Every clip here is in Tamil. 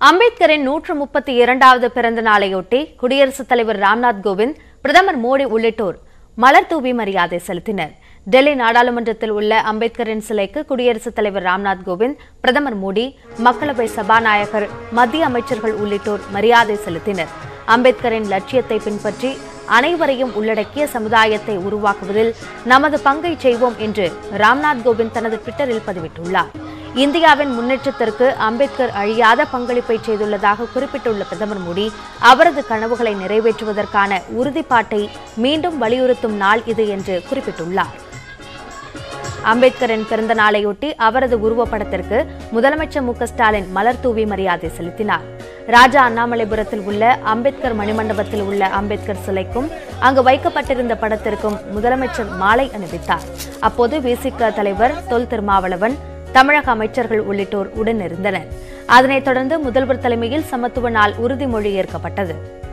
அம்பேத்கரின் நூற்று முப்பத்தி இரண்டாவது பிறந்த நாளையொட்டி குடியரசுத் தலைவர் ராம்நாத் கோவிந்த் பிரதமர் மோடி உள்ளிட்டோர் மலர் தூவி மரியாதை செலுத்தினர் டெல்லி நாடாளுமன்றத்தில் உள்ள அம்பேத்கரின் சிலைக்கு குடியரசுத் தலைவர் ராம்நாத் கோவிந்த் பிரதமர் மோடி மக்களவை சபாநாயகர் மத்திய அமைச்சர்கள் உள்ளிட்டோர் மரியாதை செலுத்தினர் அம்பேத்கரின் லட்சியத்தை பின்பற்றி அனைவரையும் உள்ளடக்கிய சமுதாயத்தை உருவாக்குவதில் நமது பங்கை செய்வோம் என்று ராம்நாத் கோவிந்த் தனது ட்விட்டரில் பதிவிட்டுள்ளார் இந்தியாவின் முன்னேற்றத்திற்கு அம்பேத்கர் அழியாத பங்களிப்பை செய்துள்ளதாக குறிப்பிட்டுள்ள பிரதமர் மோடி அவரது கனவுகளை நிறைவேற்றுவதற்கான உறுதிப்பாட்டை மீண்டும் வலியுறுத்தும் நாள் இது என்று குறிப்பிட்டுள்ளார் அம்பேத்கரின் பிறந்த நாளையொட்டி அவரது உருவப்படத்திற்கு முதலமைச்சர் மு க ஸ்டாலின் மலர் தூவி மரியாதை செலுத்தினார் ராஜா அண்ணாமலைபுரத்தில் உள்ள அம்பேத்கர் மணிமண்டபத்தில் உள்ள அம்பேத்கர் சிலைக்கும் அங்கு வைக்கப்பட்டிருந்த படத்திற்கும் முதலமைச்சர் மாலை அணிவித்தார் அப்போது விசிக தலைவர் தொல் திருமாவளவன் தமிழக அமைச்சர்கள் உள்ளிட்டோர் உடனிருந்தனர் அதனைத் தொடர்ந்து முதல்வர் தலைமையில் சமத்துவ நாள் உறுதிமொழி ஏற்கப்பட்டது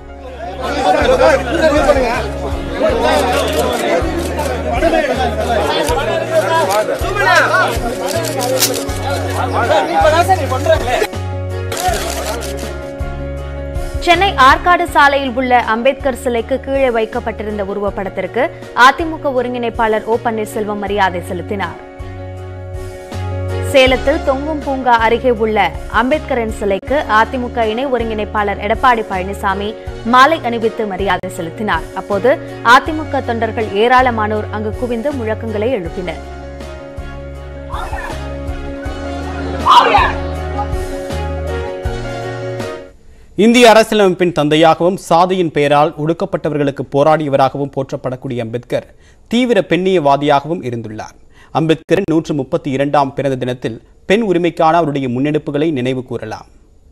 சென்னை ஆற்காடு சாலையில் உள்ள அம்பேத்கர் சிலைக்கு கீழே வைக்கப்பட்டிருந்த உருவப்படத்திற்கு அதிமுக ஒருங்கிணைப்பாளர் ஓ பன்னீர்செல்வம் மரியாதை செலுத்தினார் சேலத்தில் தொங்கும் பூங்கா அருகே உள்ள அம்பேத்கரின் சிலைக்கு அதிமுக இணை ஒருங்கிணைப்பாளர் எடப்பாடி பழனிசாமி மாலை அணிவித்து மரியாதை செலுத்தினார் அப்போது அதிமுக தொண்டர்கள் ஏராளமானோர் அங்கு குவிந்து முழக்கங்களை எழுப்பினர் இந்திய அரசியலமைப்பின் தந்தையாகவும் சாதியின் பெயரால் ஒடுக்கப்பட்டவர்களுக்கு போராடியவராகவும் போற்றப்படக்கூடிய அம்பேத்கர் தீவிர பெண்ணியவாதியாகவும் இருந்துள்ளார் அம்பேத்கரின் நூற்று முப்பத்தி இரண்டாம் பிறந்த தினத்தில் பெண் உரிமைக்கான அவருடைய முன்னெடுப்புகளை நினைவு கூறலாம்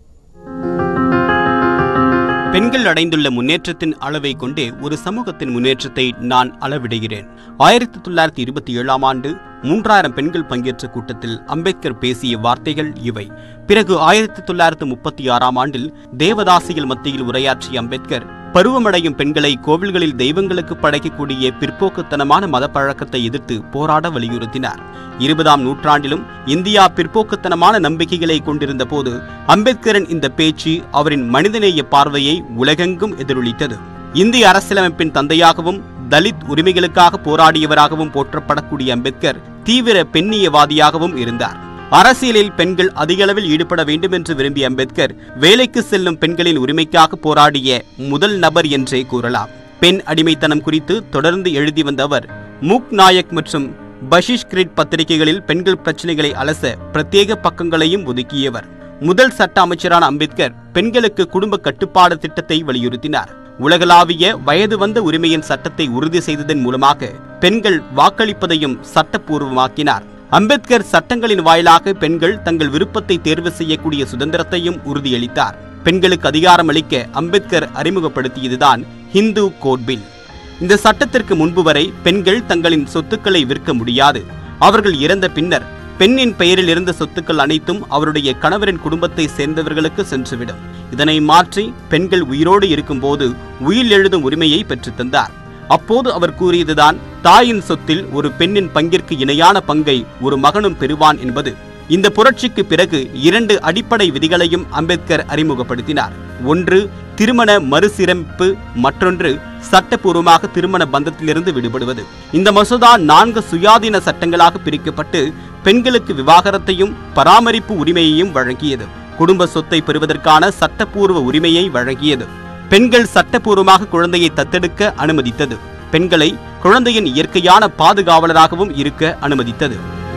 பெண்கள் அடைந்துள்ள முன்னேற்றத்தின் அளவை கொண்டே ஒரு சமூகத்தின் முன்னேற்றத்தை நான் அளவிடுகிறேன் ஆயிரத்தி தொள்ளாயிரத்தி இருபத்தி ஏழாம் ஆண்டு மூன்றாயிரம் பெண்கள் பங்கேற்ற கூட்டத்தில் அம்பேத்கர் பேசிய வார்த்தைகள் இவை பிறகு ஆயிரத்தி தொள்ளாயிரத்து முப்பத்தி ஆறாம் ஆண்டில் தேவதாசிகள் மத்தியில் உரையாற்றிய அம்பேத்கர் பருவமடையும் பெண்களை கோவில்களில் தெய்வங்களுக்கு படைக்கக்கூடிய பிற்போக்குத்தனமான மத பழக்கத்தை எதிர்த்து போராட வலியுறுத்தினார் இருபதாம் நூற்றாண்டிலும் இந்தியா பிற்போக்குத்தனமான நம்பிக்கைகளை கொண்டிருந்த போது அம்பேத்கரின் இந்த பேச்சு அவரின் மனிதநேய பார்வையை உலகெங்கும் எதிரொலித்தது இந்திய அரசியலமைப்பின் தந்தையாகவும் தலித் உரிமைகளுக்காக போராடியவராகவும் போற்றப்படக்கூடிய அம்பேத்கர் தீவிர பெண்ணியவாதியாகவும் இருந்தார் அரசியலில் பெண்கள் அதிகளவில் ஈடுபட வேண்டும் என்று விரும்பிய அம்பேத்கர் வேலைக்கு செல்லும் பெண்களின் உரிமைக்காக போராடிய முதல் நபர் என்றே கூறலாம் பெண் அடிமைத்தனம் குறித்து தொடர்ந்து எழுதி வந்த அவர் மூக் நாயக் மற்றும் பஷிஷ் கிரிட் பத்திரிகைகளில் பெண்கள் பிரச்சனைகளை அலச பிரத்யேக பக்கங்களையும் ஒதுக்கியவர் முதல் சட்ட அமைச்சரான அம்பேத்கர் பெண்களுக்கு குடும்ப கட்டுப்பாடு திட்டத்தை வலியுறுத்தினார் உலகளாவிய வயது வந்த உரிமையின் சட்டத்தை உறுதி செய்ததன் மூலமாக பெண்கள் வாக்களிப்பதையும் சட்டப்பூர்வமாக்கினார் அம்பேத்கர் சட்டங்களின் வாயிலாக பெண்கள் தங்கள் விருப்பத்தை தேர்வு செய்யக்கூடிய சுதந்திரத்தையும் உறுதியளித்தார் பெண்களுக்கு அதிகாரம் அளிக்க அம்பேத்கர் அறிமுகப்படுத்தியதுதான் ஹிந்து கோட் பில் இந்த சட்டத்திற்கு முன்பு வரை பெண்கள் தங்களின் சொத்துக்களை விற்க முடியாது அவர்கள் இறந்த பின்னர் பெண்ணின் பெயரில் இருந்த சொத்துக்கள் அனைத்தும் அவருடைய கணவரின் குடும்பத்தை சேர்ந்தவர்களுக்கு சென்றுவிடும் இதனை மாற்றி பெண்கள் உயிரோடு இருக்கும்போது உயிர் எழுதும் உரிமையை பெற்றுத் தந்தார் அப்போது அவர் கூறியதுதான் தாயின் சொத்தில் ஒரு பெண்ணின் பங்கிற்கு இணையான பங்கை ஒரு மகனும் பெறுவான் என்பது இந்த புரட்சிக்கு பிறகு இரண்டு அடிப்படை விதிகளையும் அம்பேத்கர் அறிமுகப்படுத்தினார் ஒன்று திருமண மறுசீரமைப்பு மற்றொன்று சட்டப்பூர்வமாக திருமண பந்தத்திலிருந்து விடுபடுவது இந்த மசோதா நான்கு சுயாதீன சட்டங்களாக பிரிக்கப்பட்டு பெண்களுக்கு விவாகரத்தையும் பராமரிப்பு உரிமையையும் வழங்கியது குடும்ப சொத்தை பெறுவதற்கான சட்டப்பூர்வ உரிமையை வழங்கியது பெண்கள் சட்டப்பூர்வமாக குழந்தையை தத்தெடுக்க அனுமதித்தது பெண்களை குழந்தையின் இயற்கையான பாதுகாவலராகவும் இருக்க அனுமதித்தது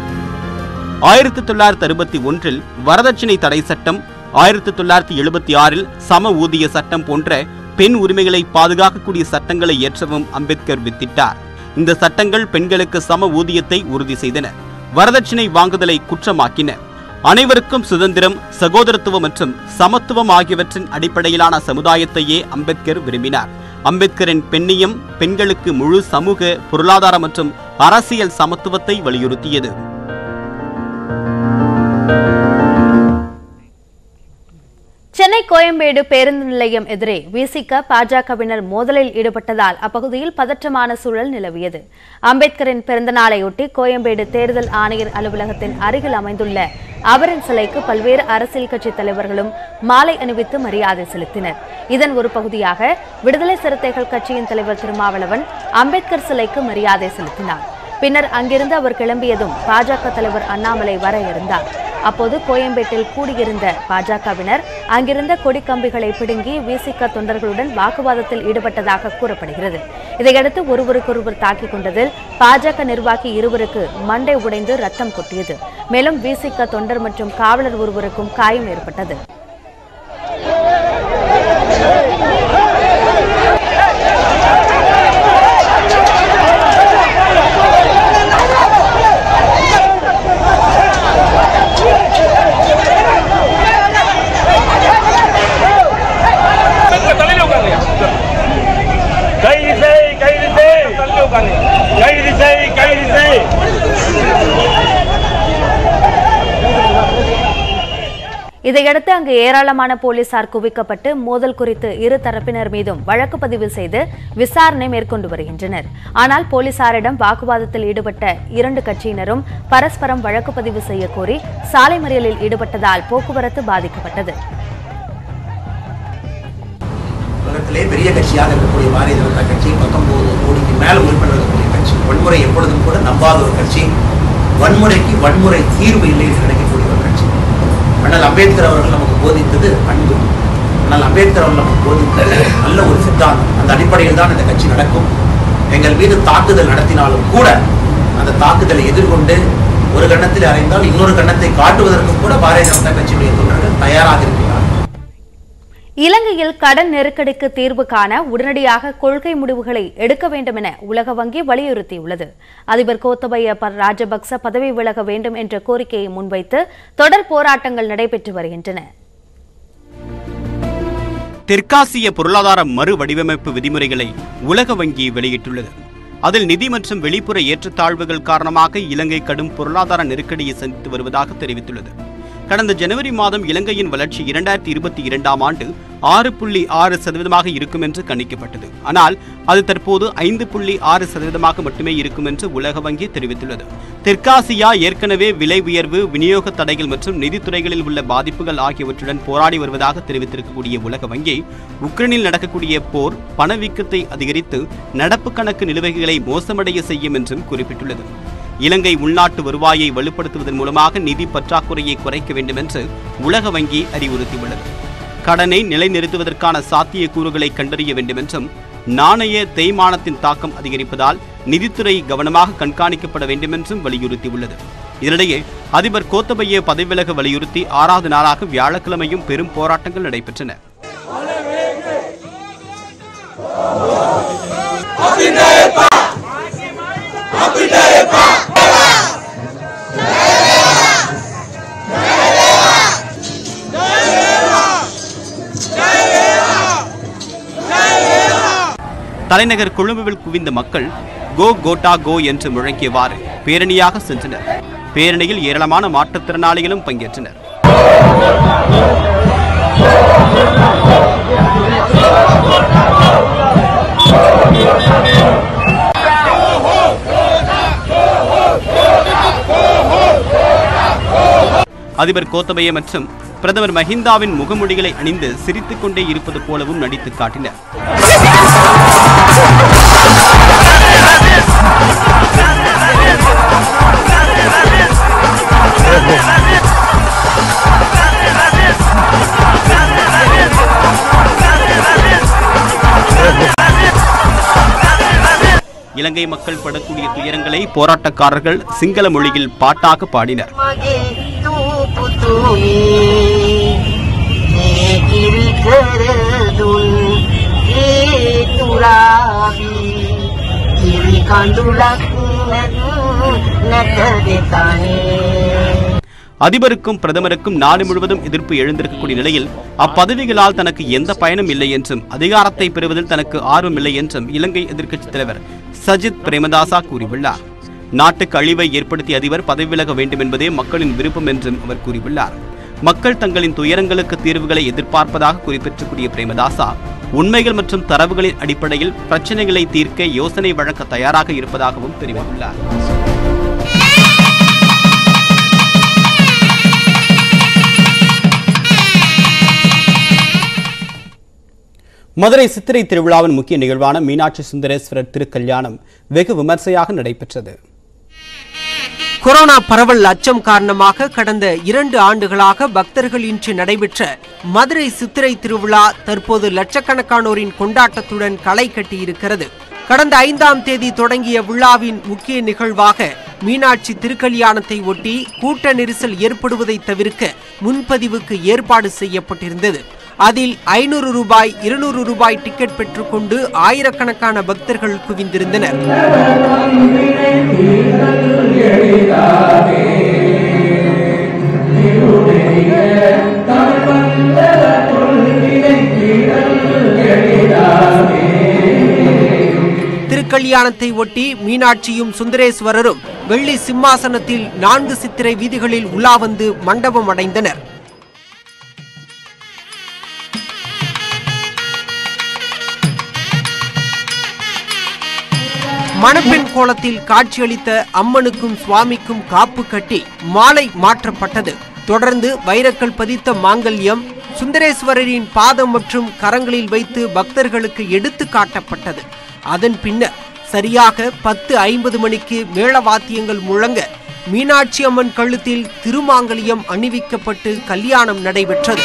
ஆயிரத்தி தொள்ளாயிரத்தி அறுபத்தி ஒன்றில் வரதட்சணை தடை சட்டம் ஆயிரத்தி தொள்ளாயிரத்தி எழுபத்தி ஆறில் சம ஊதிய சட்டம் போன்ற பெண் உரிமைகளை பாதுகாக்கக்கூடிய சட்டங்களை ஏற்றவும் அம்பேத்கர் வித்திட்டார் இந்த சட்டங்கள் பெண்களுக்கு சம ஊதியத்தை உறுதி செய்தன வரதட்சணை வாங்குதலை குற்றமாக்கின அனைவருக்கும் சுதந்திரம் சகோதரத்துவம் மற்றும் சமத்துவம் ஆகியவற்றின் அடிப்படையிலான சமுதாயத்தையே அம்பேத்கர் விரும்பினார் அம்பேத்கரின் பெண்ணியம் பெண்களுக்கு முழு சமூக பொருளாதார மற்றும் அரசியல் சமத்துவத்தை வலியுறுத்தியது சென்னை கோயம்பேடு பேருந்து நிலையம் எதிரே விசிக பாஜகவினர் மோதலில் ஈடுபட்டதால் அப்பகுதியில் பதற்றமான சூழல் நிலவியது அம்பேத்கரின் பிறந்த நாளையொட்டி கோயம்பேடு தேர்தல் ஆணையர் அலுவலகத்தின் அருகில் அமைந்துள்ள அவரின் சிலைக்கு பல்வேறு அரசியல் கட்சி தலைவர்களும் மாலை அணிவித்து மரியாதை செலுத்தினர் இதன் ஒரு பகுதியாக விடுதலை சிறுத்தைகள் கட்சியின் தலைவர் திருமாவளவன் அம்பேத்கர் சிலைக்கு மரியாதை செலுத்தினார் பின்னர் அங்கிருந்து அவர் கிளம்பியதும் பாஜக தலைவர் அண்ணாமலை வர இருந்தார் அப்போது கோயம்பேட்டில் கூடியிருந்த பாஜகவினர் அங்கிருந்த கொடிக்கம்பிகளை பிடுங்கி விசிக தொண்டர்களுடன் வாக்குவாதத்தில் ஈடுபட்டதாக கூறப்படுகிறது இதையடுத்து ஒருவருக்கொருவர் தாக்கிக் கொண்டதில் பாஜக நிர்வாகி இருவருக்கு மண்டை உடைந்து ரத்தம் கொட்டியது மேலும் விசிக தொண்டர் மற்றும் காவலர் ஒருவருக்கும் காயம் ஏற்பட்டது தலையில உட்காருங்க கைது செய் கைது செய் தலையில உட்காருங்க கைது செய் கைது செய் இதையடுத்து அங்கு ஏராளமான போலீசார் குவிக்கப்பட்டு மோதல் குறித்து இரு தரப்பினர் மீதும் வழக்கு பதிவு செய்து விசாரணை மேற்கொண்டு வருகின்றனர் ஆனால் போலீசாரிடம் வாக்குவாதத்தில் ஈடுபட்ட இரண்டு கட்சியினரும் பரஸ்பரம் வழக்கு பதிவு செய்ய கோரி சாலை மறியலில் ஈடுபட்டதால் போக்குவரத்து பாதிக்கப்பட்டது உலகத்திலே பெரிய கட்சியாக இருக்கக்கூடிய பாரதிய ஜனதா கட்சி பத்தொன்பது கோடிக்கு மேல உறுப்பினர் இருக்கக்கூடிய கட்சி வன்முறை எப்பொழுதும் கூட நம்பாத ஒரு கட்சி வன்முறைக்கு வன்முறை தீர்வு இல்லை என்று நினைக்கக்கூடிய ஒரு கட்சி ஆனால் அம்பேத்கர் அவர்கள் நமக்கு போதித்தது அன்பு ஆனால் அம்பேத்கர் அவர்கள் நமக்கு போதித்தது நல்ல ஒரு சித்தாந்தம் அந்த அடிப்படையில் தான் இந்த கட்சி நடக்கும் எங்கள் மீது தாக்குதல் நடத்தினாலும் கூட அந்த தாக்குதலை எதிர்கொண்டு ஒரு கண்ணத்தில் அறைந்தால் இன்னொரு கண்ணத்தை காட்டுவதற்கும் கூட பாரதிய ஜனதா கட்சியுடைய தொண்டர்கள் தயாராக இருக்கிறார்கள் இலங்கையில் கடன் நெருக்கடிக்கு தீர்வு காண உடனடியாக கொள்கை முடிவுகளை எடுக்க வேண்டும் என உலக வங்கி வலியுறுத்தியுள்ளது அதிபர் கோத்தபய ப- ராஜபக்ச பதவி விலக வேண்டும் என்ற கோரிக்கையை முன்வைத்து தொடர் போராட்டங்கள் நடைபெற்று வருகின்றன தெற்காசிய பொருளாதார மறு வடிவமைப்பு விதிமுறைகளை உலக வங்கி வெளியிட்டுள்ளது அதில் நிதி மற்றும் வெளிப்புற ஏற்றத்தாழ்வுகள் காரணமாக இலங்கை கடும் பொருளாதார நெருக்கடியை சந்தித்து வருவதாக தெரிவித்துள்ளது கடந்த ஜனவரி மாதம் இலங்கையின் வளர்ச்சி இரண்டாயிரத்தி இருபத்தி இரண்டாம் ஆண்டு ஆறு புள்ளி ஆறு சதவீதமாக இருக்கும் என்று கணிக்கப்பட்டது ஆனால் அது தற்போது ஐந்து புள்ளி ஆறு சதவீதமாக மட்டுமே இருக்கும் என்று உலக வங்கி தெரிவித்துள்ளது தெற்காசியா ஏற்கனவே விலை உயர்வு விநியோக தடைகள் மற்றும் நிதித்துறைகளில் உள்ள பாதிப்புகள் ஆகியவற்றுடன் போராடி வருவதாக தெரிவித்திருக்கக்கூடிய உலக வங்கி உக்ரைனில் நடக்கக்கூடிய போர் பணவீக்கத்தை அதிகரித்து நடப்பு கணக்கு நிலுவைகளை மோசமடைய செய்யும் என்றும் குறிப்பிட்டுள்ளது இலங்கை உள்நாட்டு வருவாயை வலுப்படுத்துவதன் மூலமாக நிதி பற்றாக்குறையை குறைக்க வேண்டும் என்று உலக வங்கி அறிவுறுத்தியுள்ளது கடனை நிலைநிறுத்துவதற்கான சாத்தியக்கூறுகளை கண்டறிய வேண்டும் என்றும் நாணய தேய்மானத்தின் தாக்கம் அதிகரிப்பதால் நிதித்துறை கவனமாக கண்காணிக்கப்பட வேண்டும் என்றும் வலியுறுத்தியுள்ளது இதனிடையே அதிபர் கோத்தபய பதவிவிலக வலியுறுத்தி ஆறாவது நாளாக வியாழக்கிழமையும் பெரும் போராட்டங்கள் நடைபெற்றன தலைநகர் கொழும்புவில் குவிந்த மக்கள் கோ கோட்டா கோ என்று முழங்கியவாறு பேரணியாக சென்றனர் பேரணியில் ஏராளமான மாற்றுத்திறனாளிகளும் பங்கேற்றனர் அதிபர் கோத்தபய மற்றும் பிரதமர் மஹிந்தாவின் முகமூடிகளை அணிந்து சிரித்துக் கொண்டே இருப்பது போலவும் நடித்து காட்டினர் இலங்கை மக்கள் படக்கூடிய துயரங்களை போராட்டக்காரர்கள் சிங்கள மொழியில் பாட்டாக பாடினர் මගේ දූපුතුනි ඒ කිරි කරදුන් ඒ තුරාවි කිරි කඳුලක් නැත දෙතනේ அதிபருக்கும் பிரதமருக்கும் நாடு முழுவதும் எதிர்ப்பு எழுந்திருக்கக்கூடிய நிலையில் அப்பதவிகளால் தனக்கு எந்த பயனும் இல்லை என்றும் அதிகாரத்தை பெறுவதில் தனக்கு ஆர்வமில்லை என்றும் இலங்கை எதிர்க்கட்சித் தலைவர் சஜித் பிரேமதாசா கூறியுள்ளார் நாட்டுக்கு அழிவை ஏற்படுத்திய அதிபர் பதவி விலக வேண்டும் என்பதே மக்களின் விருப்பம் என்றும் அவர் கூறியுள்ளார் மக்கள் தங்களின் துயரங்களுக்கு தீர்வுகளை எதிர்பார்ப்பதாக குறிப்பிட்டக்கூடிய பிரேமதாசா உண்மைகள் மற்றும் தரவுகளின் அடிப்படையில் பிரச்சனைகளை தீர்க்க யோசனை வழங்க தயாராக இருப்பதாகவும் தெரிவித்துள்ளார் மதுரை சித்திரை திருவிழாவின் முக்கிய நிகழ்வான மீனாட்சி சுந்தரேஸ்வரர் திருக்கல்யாணம் வெகு விமர்சையாக நடைபெற்றது கொரோனா பரவல் அச்சம் காரணமாக கடந்த இரண்டு ஆண்டுகளாக பக்தர்கள் இன்றி நடைபெற்ற மதுரை சித்திரை திருவிழா தற்போது லட்சக்கணக்கானோரின் கொண்டாட்டத்துடன் களை கட்டியிருக்கிறது கடந்த ஐந்தாம் தேதி தொடங்கிய விழாவின் முக்கிய நிகழ்வாக மீனாட்சி திருக்கல்யாணத்தை ஒட்டி கூட்ட நெரிசல் ஏற்படுவதை தவிர்க்க முன்பதிவுக்கு ஏற்பாடு செய்யப்பட்டிருந்தது அதில் ஐநூறு ரூபாய் இருநூறு ரூபாய் டிக்கெட் பெற்றுக்கொண்டு ஆயிரக்கணக்கான பக்தர்கள் குவிந்திருந்தனர் திருக்கல்யாணத்தை ஒட்டி மீனாட்சியும் சுந்தரேஸ்வரரும் வெள்ளி சிம்மாசனத்தில் நான்கு சித்திரை வீதிகளில் உலா வந்து மண்டபம் அடைந்தனர் மணப்பெண் கோலத்தில் காட்சியளித்த அம்மனுக்கும் சுவாமிக்கும் காப்பு கட்டி மாலை மாற்றப்பட்டது தொடர்ந்து வைரக்கல் பதித்த மாங்கல்யம் சுந்தரேஸ்வரரின் பாதம் மற்றும் கரங்களில் வைத்து பக்தர்களுக்கு எடுத்து காட்டப்பட்டது அதன் பின்னர் சரியாக பத்து ஐம்பது மணிக்கு மேளவாத்தியங்கள் முழங்க மீனாட்சி அம்மன் கழுத்தில் திருமாங்கல்யம் அணிவிக்கப்பட்டு கல்யாணம் நடைபெற்றது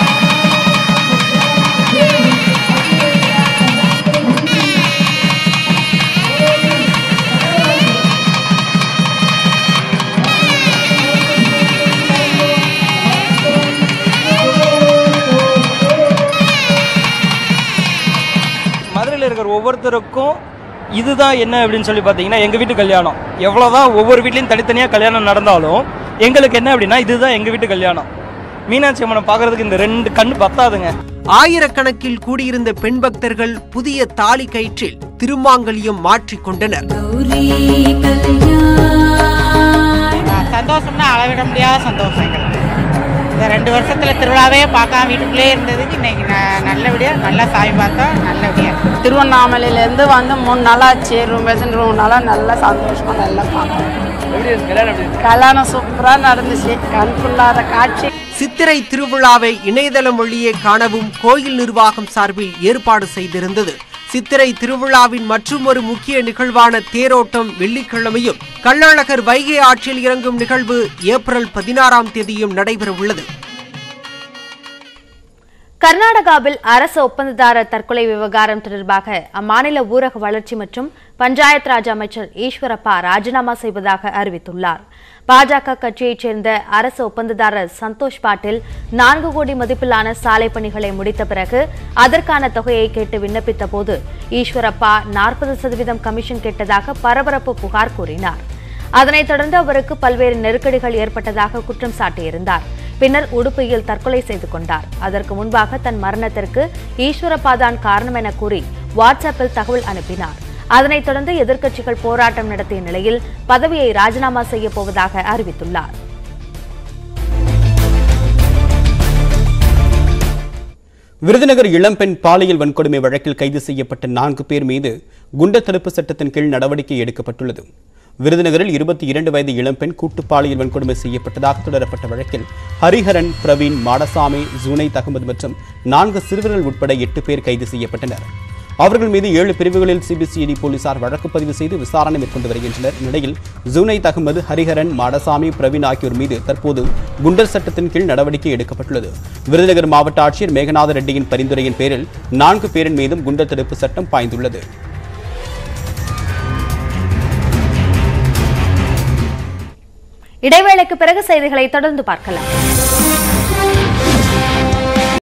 மதுரையில் இருக்கிற ஒவ்வொருத்தருக்கும் இதுதான் என்ன அப்படின்னு சொல்லி பார்த்தீங்கன்னா எங்கள் வீட்டு கல்யாணம் எவ்வளோதான் ஒவ்வொரு வீட்லேயும் தனித்தனியாக கல்யாணம் நடந்தாலும் எங்களுக்கு என்ன அப்படின்னா இதுதான் எங்கள் வீட்டு கல்யாணம் மீனாட்சி அம்மனை பார்க்கறதுக்கு இந்த ரெண்டு கண்ணு பத்தாதுங்க ஆயிரக்கணக்கில் கூடியிருந்த பெண் பக்தர்கள் புதிய தாலி கயிற்றில் திருமாங்கல்யம் மாற்றிக் கொண்டனர் சந்தோஷம்னா அளவிட முடியாத சந்தோஷம் எங்களுக்கு இந்த ரெண்டு வருஷத்துல திருவிழாவே பார்க்காம வீட்டுக்குள்ளே இருந்ததுக்கு இன்னைக்கு ந- நல்லபடியா நல்லா சாமி பார்த்தோம் நல்லபடியா திருவண்ணாமலையிலேருந்து வந்து மூணு நாளாச்சு ரூம் எடுத்துட்டு மூணு நாளாக நல்லா சந்தோஷமா நல்லா பார்த்தோம் கல்யாணம் சூப்பராக நடந்துச்சு கண் புல்லாத காட்சி சித்திரை திருவிழாவை இணையதளம் வழியே காணவும் கோயில் நிர்வாகம் சார்பில் ஏற்பாடு செய்திருந்தது சித்திரை திருவிழாவின் மற்றுமொரு முக்கிய நிகழ்வான தேரோட்டம் வெள்ளிக்கிழமையும் கள்ளழகர் வைகை ஆற்றில் இறங்கும் நிகழ்வு ஏப்ரல் பதினாறாம் தேதியும் நடைபெறவுள்ளது கர்நாடகாவில் அரசு ஒப்பந்ததாரர் தற்கொலை விவகாரம் தொடர்பாக அம்மாநில ஊரக வளர்ச்சி மற்றும் பஞ்சாயத் ராஜ் அமைச்சர் ஈஸ்வரப்பா ராஜினாமா செய்வதாக அறிவித்துள்ளார் பாஜக கட்சியைச் சேர்ந்த அரசு ஒப்பந்ததாரர் சந்தோஷ் பாட்டில் நான்கு கோடி மதிப்பிலான சாலை பணிகளை முடித்த பிறகு அதற்கான தொகையை கேட்டு விண்ணப்பித்த போது ஈஸ்வரப்பா நாற்பது சதவீதம் கமிஷன் கேட்டதாக பரபரப்பு புகார் கூறினார் அதனைத் தொடர்ந்து அவருக்கு பல்வேறு நெருக்கடிகள் ஏற்பட்டதாக குற்றம் சாட்டியிருந்தார் பின்னர் உடுப்பியில் தற்கொலை செய்து கொண்டார் அதற்கு முன்பாக தன் மரணத்திற்கு ஈஸ்வரப்பா தான் காரணம் என கூறி வாட்ஸ்அப்பில் தகவல் அனுப்பினார் அதனைத் தொடர்ந்து எதிர்க்கட்சிகள் போராட்டம் நடத்திய நிலையில் பதவியை ராஜினாமா செய்யப் போவதாக அறிவித்துள்ளார் விருதுநகர் இளம்பெண் பாலியல் வன்கொடுமை வழக்கில் கைது செய்யப்பட்ட நான்கு பேர் மீது குண்டர் தடுப்பு சட்டத்தின் கீழ் நடவடிக்கை எடுக்கப்பட்டுள்ளது விருதுநகரில் இருபத்தி இரண்டு வயது இளம்பெண் கூட்டு பாலியல் வன்கொடுமை செய்யப்பட்டதாக தொடரப்பட்ட வழக்கில் ஹரிஹரன் பிரவீன் மாடசாமி ஜூனைத் அகமது மற்றும் நான்கு சிறுவர்கள் உட்பட எட்டு பேர் கைது செய்யப்பட்டனர் அவர்கள் மீது ஏழு பிரிவுகளில் சிபிசிஐடி போலீசார் வழக்கு பதிவு செய்து விசாரணை மேற்கொண்டு வருகின்றனர் இந்நிலையில் ஜூனைத் அகமது ஹரிஹரன் மாடசாமி பிரவீன் ஆகியோர் மீது தற்போது குண்டர் சட்டத்தின் கீழ் நடவடிக்கை எடுக்கப்பட்டுள்ளது விருதுநகர் மாவட்ட ஆட்சியர் மேகநாத ரெட்டியின் பரிந்துரையின் பேரில் நான்கு பேரின் மீதும் குண்டர் தடுப்பு சட்டம் பாய்ந்துள்ளது இடைவேளைக்கு பிறகு செய்திகளை தொடர்ந்து பார்க்கலாம்